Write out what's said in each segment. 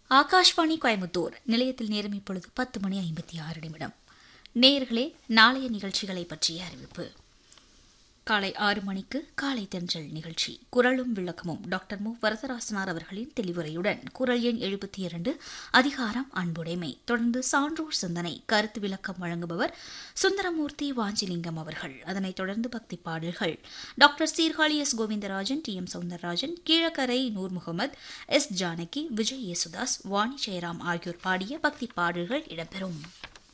ஆகாஷ்வாணி கோயமுத்தூர் நிலையத்தில் நேரம் இப்பொழுது பத்து மணி ஐம்பத்தி ஆறு நிமிடம் நேயர்களே நாளைய நிகழ்ச்சிகளை பற்றிய அறிவிப்பு காலை ஆறு மணிக்கு காலை தென்றல் நிகழ்ச்சி குரலும் விளக்கமும் டாக்டர் மு வரதராசனார் அவர்களின் தெளிவுரையுடன் குரல் எண் எழுபத்தி இரண்டு அதிகாரம் அன்புடைமை தொடர்ந்து சான்றோர் சிந்தனை கருத்து விளக்கம் வழங்குபவர் சுந்தரமூர்த்தி வாஞ்சிலிங்கம் அவர்கள் அதனைத் தொடர்ந்து பக்தி பாடல்கள் doctor Sirkazhi S Govindarajan T M Soundararajan Keelakarai Noor Mohammed S Janaki Vijay Yesudas Vani Jayaram ஆகியோர் பாடிய பக்தி பாடல்கள் இடம்பெறும்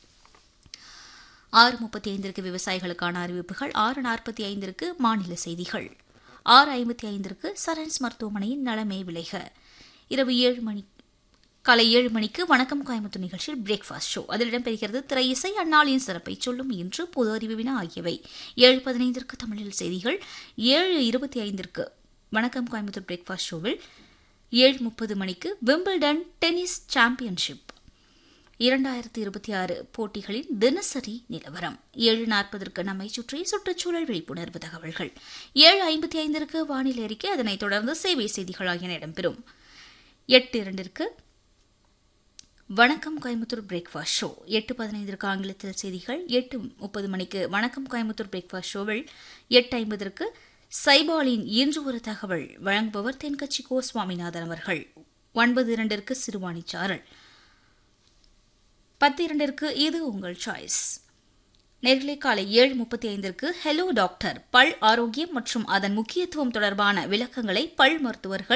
ஆறு முப்பத்தி ஐந்திற்கு விவசாயிகளுக்கான அறிவிப்புகள் ஆறு நாற்பத்தி ஐந்திற்கு மாநில செய்திகள் ஆறு ஐம்பத்தி ஐந்திற்கு சரன்ஸ் மருத்துவமனையின் நலமே விளைக இரவு ஏழு மணி காலை ஏழு மணிக்கு வணக்கம் கோயம்புத்தூர் நிகழ்ச்சியில் பிரேக்ஃபாஸ்ட் ஷோ அதில் இடம்பெறுகிறது திரை இசை அந்நாளின் சிறப்பை சொல்லும் இன்று பொது அறிவு வினா ஆகியவை ஏழு பதினைந்திற்கு தமிழில் செய்திகள் ஏழு இருபத்தி ஐந்திற்கு வணக்கம் கோயம்புத்தூர் பிரேக்ஃபாஸ்ட் ஷோவில் ஏழு முப்பது மணிக்கு விம்பிள்டன் டென்னிஸ் சாம்பியன்ஷிப் இரண்டாயிரத்தி இருபத்தி ஆறு போட்டிகளின் தினசரி நிலவரம் ஏழு நாற்பதற்கு நம்மை சுற்றி சுற்றுச்சூழல் விழிப்புணர்வு தகவல்கள் ஏழு ஐம்பத்தி ஐந்திற்கு வானிலை அறிக்கை அதனைத் தொடர்ந்து சேவை செய்திகள் ஆகியன இடம்பெறும் எட்டு இரண்டிற்கு வணக்கம் கோயம்புத்தூர் பிரேக்ஃபாஸ்ட் ஷோ எட்டு பதினைந்திற்கு ஆங்கிலத்தில் செய்திகள் எட்டு முப்பது மணிக்கு வணக்கம் கோயம்புத்தூர் பிரேக்ஃபாஸ்ட் ஷோவில் எட்டு ஐம்பதற்கு சைபாலின் இன்று ஒரு தகவல் வழங்குபவர் தென்கட்சி கோ சுவாமிநாதன் அவர்கள் ஒன்பது இரண்டிற்கு சிறுவாணி சாரல் பத்து இரண்டிற்கு இது உங்கள் சாய்ஸ் நேர்களை காலை ஏழு முப்பத்தி ஐந்திற்கு ஹெலோ டாக்டர் பல் ஆரோக்கியம் மற்றும் அதன் முக்கியத்துவம் தொடர்பான விளக்கங்களை பல் மருத்துவர்கள்